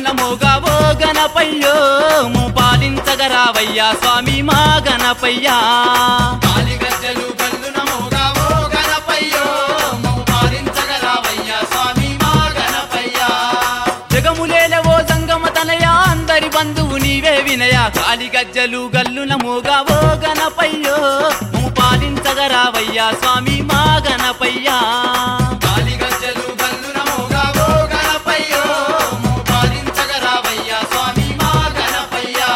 గల్లున మోగావో గణపయ్యో ము పాలించగరావయ్యా స్వామి మా గణపయ్యా కాలి గజ్జలు గల్లున మోగావో గణపయ్యో మమ్ము పాలించగరావయ్యా స్వామి మా గణపయ్యా జగములేలవో సంగమ తనయా అందరి బంధువు నీవే వినయ కాలి గజ్జలు గల్లున మోగావో గణపయ్యో ము పాలించగరావయ్యా స్వామి మా గణపయ్యా కాలి గజ్జలు గల్లున మోగావో గణపయ్యో మమ్ము పాలించగరావయ్యా స్వామి మా గణపయ్యా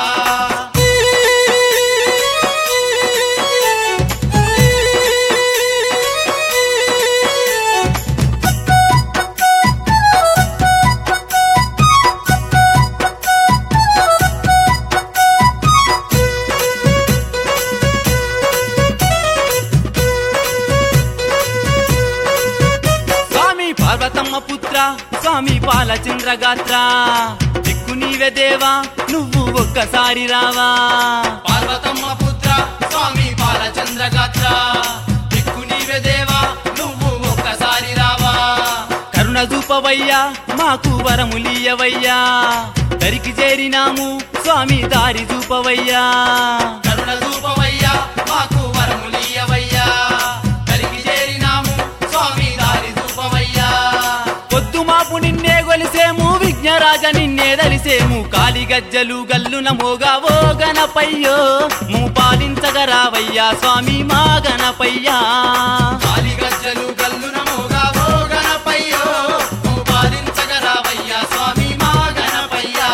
స్వామి పార్వతమ్మ పుత్ర స్వామి పాలచంద్ర గాత్ర దిక్కు నీవే దేవా నువ్వు ఒక్కసారి రావా పార్వతమ్మ పుత్ర స్వామి బాలచంద్ర గాత్ర దిక్కు నీవే దేవా నువ్వు ఒక్కసారి రావా కరుణ చూపవయ్యా మాకు వరములీయవయ్యా దరికి చేరినాము స్వామి దారి చూపవయ్యా కరుణ రూపమయ్యా మాకు వరములీయవయ్యా కలిగి చేరినాము స్వామి దారి రూపమయ్యా పొద్దు మాపు నిన్నే గొలిసేము విఘ్నరాజ నిన్నే దలిసేము కాలి గజ్జలు గల్లున మోగావో గణపయ్యో ము పాలించగరావయ్యా స్వామి మా గణపయ్యా కాలి గజ్జలు గల్లున మోగావో గణపయ్యో నువ్వు పాలించగరావయ్యా స్వామి మా గణపయ్యా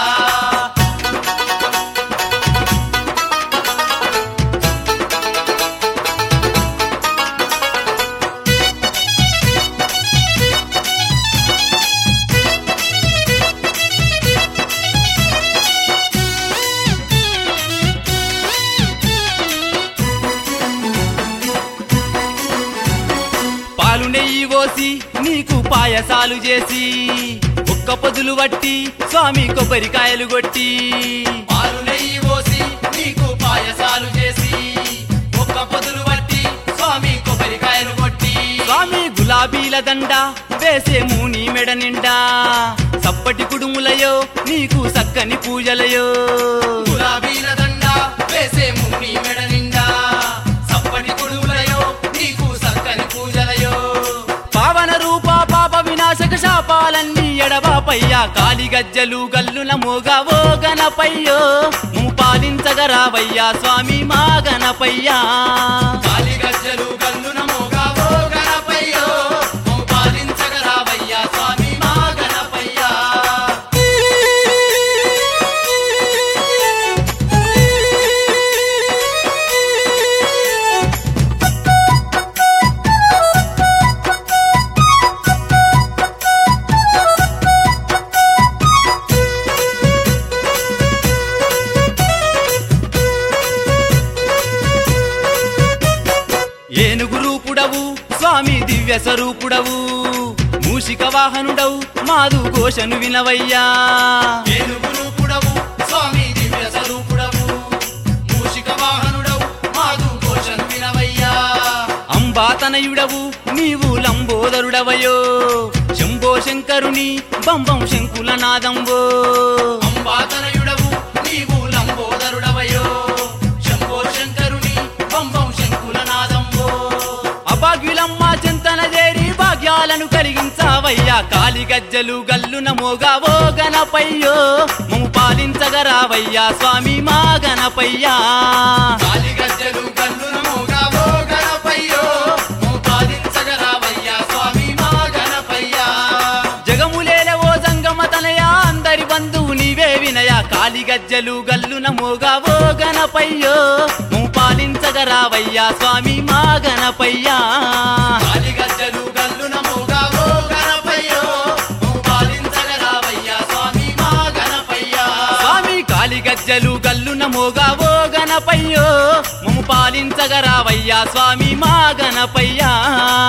పాలు నెయ్యి పోసి నీకు పాయసాలు చేసి ఒక్క పొదులు వట్టి స్వామి కొబ్బరికాయలు కొట్టి పాలు నెయ్యి పోసి నీకు పాయసాలు చేసి ఒక్క పొదులు పట్టి స్వామి కొబ్బరికాయలు కొట్టి స్వామి గులాబీల దండ వేసేము నీ మెడ నిండా సప్పటి కుడుములయో నీకు సక్కని పూజలయో గులాబీల దండ వేసేము నీ మెడ నిండా సప్పటి కొడువులయో నీకు సక్కని పూజలయో పావన రూప పాప వినాశక శాపాలన్నీ ఎడబాపయ్యా కాలి గజ్జలు గల్లున మోగావో గణపయ్యో ము పాలించగరావయ్యా స్వామి మా గణపయ్యా కాలి గజ్జలు గల్లున మోగావో గణపయ్యో నువ్వు పాలించగరావయ్యా స్వామి మా గణపయ్యా ఏనుగు రూపుడవు స్వామి దివ్య స్వరూపుడవు మూషిక వాహనుడవు మాదు ఘోషను వినవయ్యా ఏనుగు రూపుడవు స్వామి దివ్య స్వరూపుడవు మూషిక వాహనుడవు మాదు ఘోషను వినవయ్యా అంబాతనయుడవు నీవు లంబోదరుడవయో శంభో శంకరుని బంబం శంకుల నాదంబో అంబాతనయుడవు నీవు లంబోదరుడవయో శంభో శంకరుని పంబం శంకుల నాదంబో అభాగ్యులమ్మ చింతన చేరి భాగ్యాలను కలిగించావయ్యా కాలి గజ్జలు గల్లున మోగావో గణపయ్యో మము పాలించగరావయ్యా స్వామి మా గణపయ్యా కాలి గజ్జలు గల్లున మోగావో గణపయ్యో నువ్వు పాలించగరావయ్యా స్వామి మా గణపయ్యా జగములేలవో సంగమ తనయా అందరి బంధువు నీవే వినయ కాలి గజ్జలు గల్లున మోగావో గణపయ్యో మము పాలించగరావయ్యా స్వామి మా గణపయ్యా కాలి గజ్జలు గల్లున మోగావో గణపయ్యో నువ్వు పాలించగరావయ్యా స్వామి మా గణపయ్యా స్వామి కాలి గజ్జలు గల్లున మోగావో గణపయ్యో మము పాలించగరావయ్యా స్వామి మా గణపయ్యా